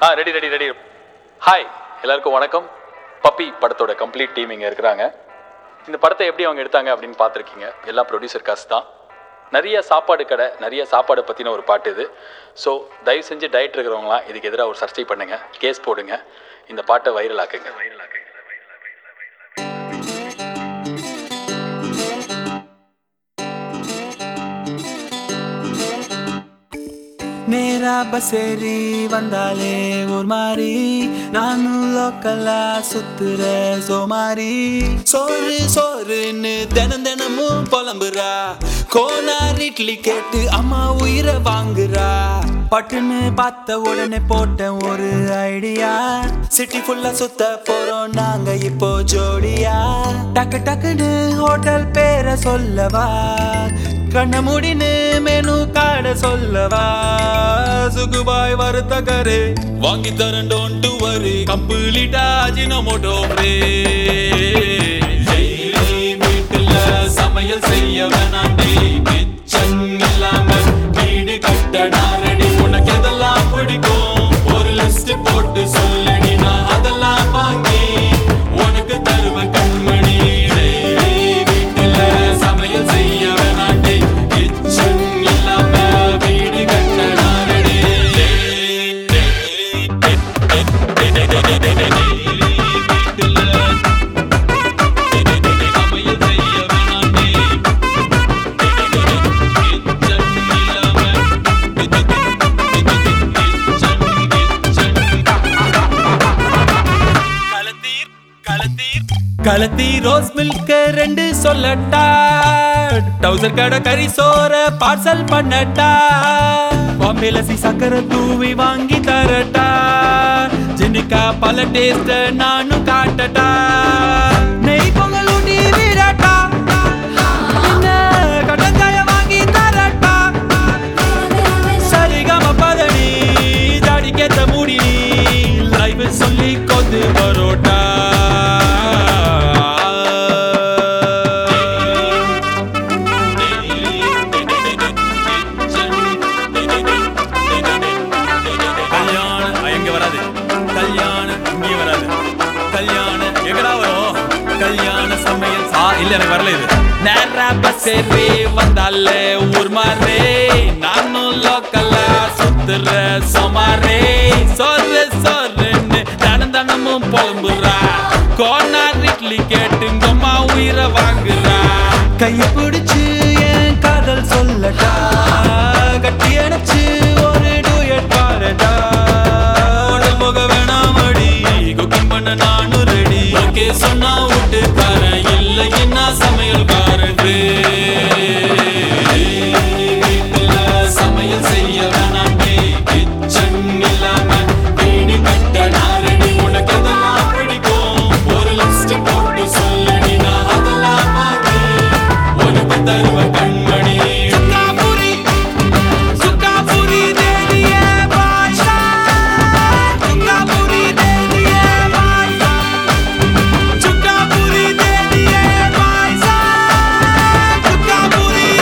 ஆ ready ready ready hi எல்லாருக்கும் வணக்கம் puppy படத்தோட கம்ப்ளீட் டீம் இங்கே இருக்கிறாங்க இந்த படத்தை எப்படி அவங்க எடுத்தாங்க அப்படின்னு பார்த்துருக்கீங்க எல்லாம் ப்ரொடியூசர் காசு தான் நிறைய சாப்பாடு கடை நிறைய சாப்பாடை பற்றின ஒரு பாட்டு இது ஸோ தயவு செஞ்சு டயட் இருக்கிறவங்களாம் இதுக்கு எதிராக ஒரு சர்ச்சை பண்ணுங்க கேஸ் போடுங்க இந்த பாட்டை வைரல் ஆக்குங்க வைரல் ஆக்குங்க நேரா பசேரி வந்தாலே ஒரு மாதிரி நானும் லோக்கலா சுத்துற சோமாரி சோறு சோறுன்னு தினம் தினமும் புலம்புறா கோனார் இட்லி கேட்டு அம்மா உயிரை வாங்குறா பட்டுன்னு பார்த்த உடனே போட்டேன் ஒரு ஐடியா சிட்டி ஃபுல்லா சுத்த போறோம் நாங்க இப்போ ஜோடியா டக்கு டக்குன்னு ஹோட்டல் பேரை சொல்லவா கண்ண முடின்னு மெனு கார்ட சொல்லவா சுகுபாய் வறுத்த கரு வாங்கி தரேன் டோன்ட் வரி கம்ப்ளீட்டா அஜினமோட்டோ பிரே வீட்டுல சமையல் செய்ய வேணாண்டி கிச்சன் இல்லாம வீடு கட்டடா ரெடி உனக்கு எதெல்லாம் பிடிக்கும் ஒரு லிஸ்ட் போட்டு சொல்லடி நான் அதெல்லாம் வாங்கி உனக்கு தருவேன் கண்மணி டெய்லி வீட்டுல சமையல் செய்ய வேணாண்டி கிச்சன் இல்லாம வீடு கட்டடா ரெடி சமையல் செய்ய வேணாண்டி கலத்தி ரோஸ் மில்க் ரெண்டு சொல்லட்டா டவுசர் கடை கறி சோற பார்சல் பண்ணட்டா பாம்பேல சி சக்கரை தூவி வாங்கி தரட்டா ஜினிக்கா பல டேஸ்ட் நானும் காட்டட்டா நெய் பொங்கல் ஊட்டி விடட்டா என்ன கடற்காய வாங்கி தரட்டா சரிகம பதனி ஜாடிக்கேத்த மூடி லைவ் சொல்லி கொத்து பரோட்டா கல்யாணம் எங்க வராது கல்யாணம் இங்கே வராது கல்யாணம் எங்கடா வரும் கல்யாண சமையல் ஆ இல்ல எனக்கு வரல இது நேரா பஸ்ஸேறி வந்தாலே ஊர் மாறே நானும் லோக்கலா சுத்துற சோமாரே சோறு சோறுன்னு தனம் தனமும் புலம்புறா கோனார் இட்லி கேட்டுங்கம்மா உயிரை வாங்குறா கைய பிடிச்சு என் காதல் சொல்லட்டா கட்டி அணைச்சு ஒரு டூயட் பாருடா உடல் போக வேணாமடி குக்கிங் பண்ண நானும் ரெடி ஓகே சொன்னா வீட்டுக்காரன் இல்லைன்னா சமையல்காரன் வீட்டுல சமையல் செய்ய வேணாண்டி கிச்சன் இல்லாம வீடு கட்ட நாரடி உனக்கு எதெல்லாம் பிடிக்கும் ஒரு லிஸ்ட் போட்டு சொல்லடி நான் அதெல்லாம் வாங்கி உனக்கு தருவேன் கண்மணி சுக்காபுரி சுக்காபுரி தேவியே பாஷா சுக்காபுரி தேவியே பாஷா சுக்காபுரி தேவியே பாஷா சுக்காபுரி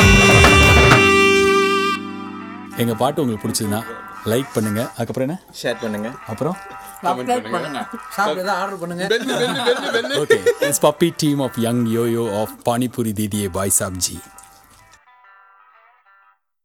எங்கள் பாட்டு உங்களுக்கு பிடிச்சதுன்னா லைக் பண்ணுங்க அதுக்கப்புறம் என்ன ஷேர் பண்ணுங்க அப்புறம் பண்ணுங்க சாப்பிட்டு ஆர்டர் பண்ணுங்க okay it's puppy team of young yoyo of panipuri தீதியே பாய் சாப்ஜி